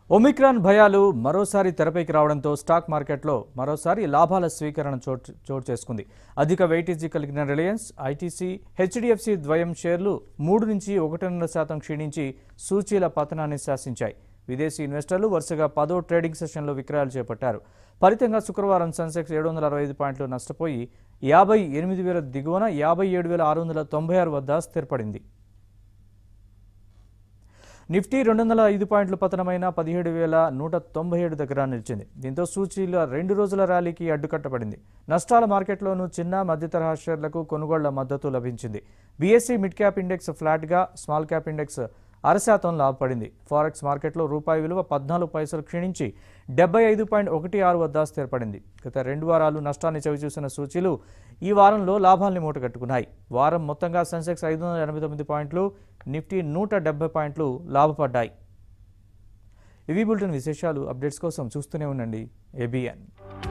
Omicron భయాలు మరోసారి తెరపైకి రావడంతో స్టాక్ మార్కెట్లో మరోసారి లాభాల స్వీకరణ చోటు చోటు చేసుకుంది అధిక వెయిటేజీ కలిగిన రిలయన్స్ ఐటీసీ హెచ్డిఎఫ్సి ద్వయం షేర్లు మూడు నుంచి ఒకటిన్నర శాతం క్షీణించి సూచీల పతనాన్ని శాసించాయి విదేశీ ఇన్వెస్టర్లు వరుసగా పదో ట్రేడింగ్ సెషన్లో విక్రయాలు చేపట్టారు ఫలితంగా శుక్రవారం సెన్సెక్స్ ఏడు వందల అరవై ఐదు పాయింట్లు నష్టపోయి యాభై ఎనిమిది వేల దిగువన యాభై ఏడు వేల ఆరు వందల తొంభై ఆరు వద్ద స్థిరపడింది నిఫ్టీ రెండు వందల ఐదు పాయింట్లు పతనమైన పదిహేడు వేల నూట తొంభై ఏడు దగ్గర నిలిచింది దీంతో సూచీల రెండు రోజుల ర్యాలీకి అడ్డుకట్టబడింది నష్టాల మార్కెట్లోనూ చిన్న మధ్య తరహా షేర్లకు కొనుగోళ్ల మద్దతు లభించింది బీఎస్సీ మిడ్ క్యాప్ ఇండెక్స్ ఫ్లాట్గా స్మాల్ క్యాప్ ఇండెక్స్ అరశాతం లాభపడింది ఫారెక్స్ మార్కెట్లో రూపాయి విలువ పద్నాలుగు పైసలు క్షీణించి డెబ్బై ఐదు పాయింట్ ఒకటి ఆరు వద్ద స్థిరపడింది గత రెండు వారాలు నష్టాన్ని చవిచూసిన సూచీలు ఈ వారంలో లాభాల్ని మూటగట్టుకున్నాయి వారం మొత్తంగా సెన్సెక్స్ ఐదు వందల ఎనభై తొమ్మిది పాయింట్లు నిఫ్టీ నూట డెబ్బై పాయింట్లు లాభపడ్డాయి ఇవి బులెటిన్ విశేషాలు అప్డేట్స్ కోసం చూస్తూనే ఉండండి ఏబిఎన్